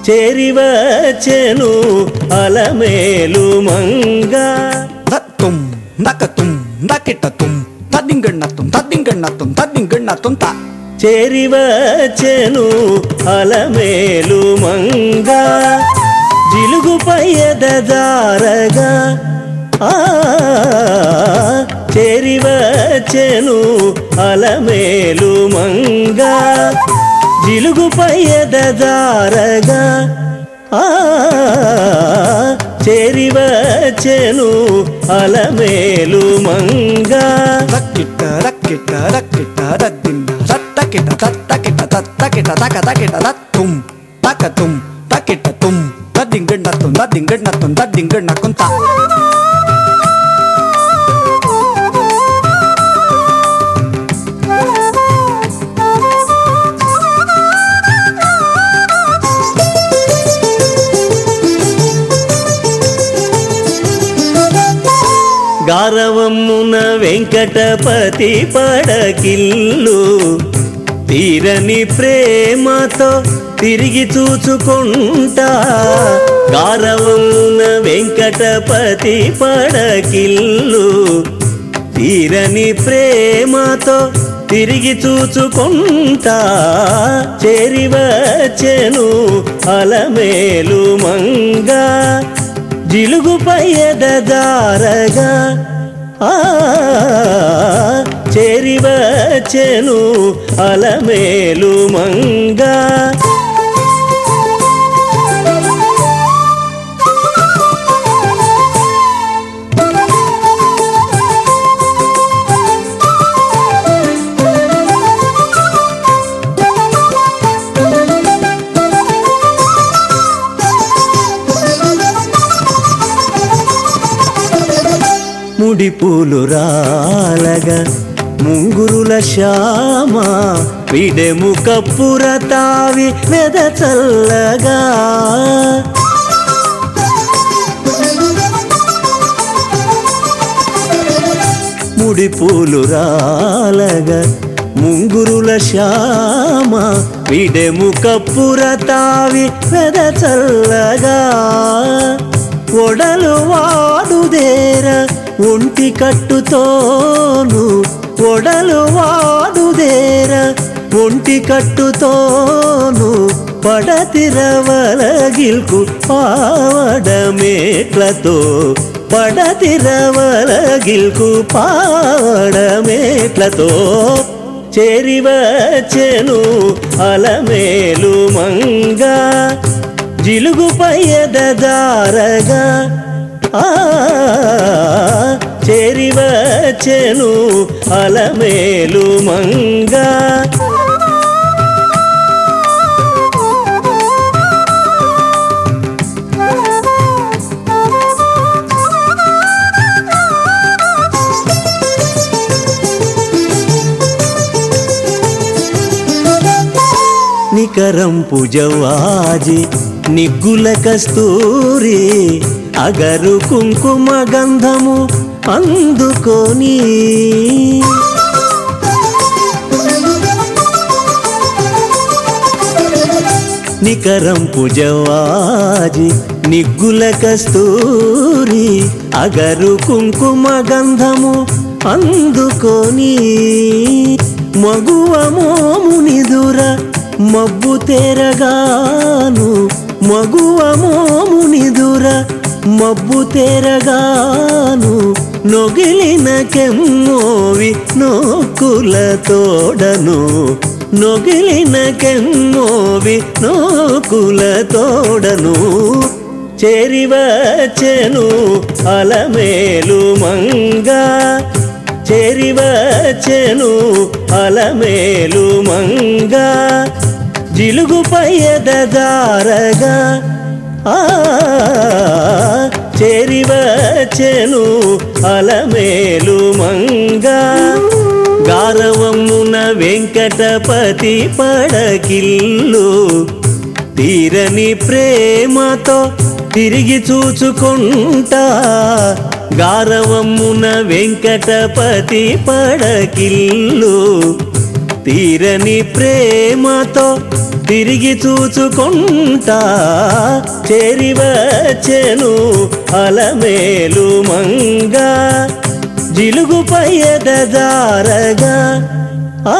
చేరివచెను అలమేలు మంగా దత్తుం దకతుం దకిటతుం తద్దింగణ్ణతుం తద్దింగణ్ణతుం తద్దింగణ్ణతుం త చేరివచెను అలమేలు మంగా జిలుగుపై ఎదజారగా ఆ చేరివచెను అలమేలు మంగా జిలుగుపై ఎదజారగా ఆ చేరివచెను అలమేలు మంగా రక్కిట రక్కిట రక్కిట దద్దిండ దత్తకిట దత్తకిట దత్తకిట దక దకిట దత్తుం దకతుం దకిటతుం తద్దింగణ్ణతుం తద్దింగణ్ణతుం తద్దింగణ్ణకుం త గారవమ్మున వెంకటపతి పడకిల్లు తీరని ప్రేమతో తిరిగి చూచుకుంటా గారవమ్మున వెంకటపతి పడకిల్లు తీరని ప్రేమతో తిరిగి చూచుకుంటా చేరివచెను అలమేలు మంగా జిలుగుపై ఎదజారగా ఆ చేరివచెను అలమేలు మంగా ముడిపూలు రాలగా ముంగురుల శ్యామ విడెము కప్పుర తావి వెదచల్లగా ముడిపూలు రాలగా ముంగురుల శ్యామ విడెము కప్పుర తావి వెదచల్లగా ఒడలు వాడుదేర ఒంటి కట్టుతోను ఒడలు వాడుదేర ఒంటి కట్టుతోను పడతిరవలగిల్కు పావడమేట్లతో పడతిరవలగిల్కు పావడమేట్లతో చేరివచెను అలమేలు మంగా జిలుగుపై ఎదజారగా ఆ చేరివచెను అలమేలు మంగా నికరం పుజవాజి నిగ్గుల కస్తూరి అగరు కుంకుమ గంధము అందుకొని నికరం పుజవాజి నిగ్గుల కస్తూరి అగరు కుంకుమ గంధము అందుకొని మగువ మోమునిదుర మబ్బు తెరగాను మగువ మోమునిదుర మబ్బు తెరగాను నొగిలిన కెమ్మోవి నోకుల తోడను నొగిలిన కెమ్మోవి నోకుల తోడను చేరివచెను అలమేలు మంగా చేరివచెను అలమేలు మంగా జిలుగుపై ఎదజారగా ఆ చేరివచెను అలమేలు మంగా గారవమ్మున వెంకటపతి పడకిల్లు తీరని ప్రేమతో తిరిగి చూచుకుంటా గారవమ్మున వెంకటపతి పడకిల్లు తీరని ప్రేమతో తిరిగి చూచుకుంటా చేరి వచ్చెను అలమేలు మంగా జిలుగుపై ఎదజారగా ఆ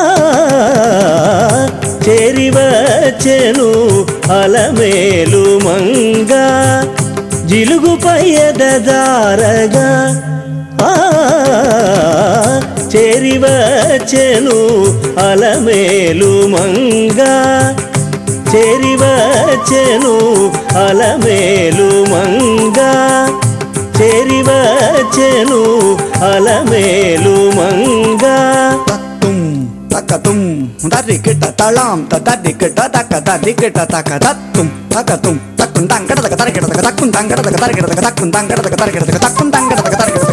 చేరి వచ్చెను అలమేలు మంగా జిలుగుపై ఎదజారగా ఆ చేరి వచ్చెను అలమేలు మంగా చేరి వచ్చెను అలమేలు మంగా చేరి వచ్చెను అలమేలు మంగా తత్తుం తకతుం దరికిట తళాం తదికిట తక దరికిట తక తత్తుం తకతుం తక్కుం తంగడ తక తరికిట తక తక్కుం తంగడ తక తరికిట తక తక్కుం తంగడ తక తరికిట తక తక్కుం తంగడ తక తరికిట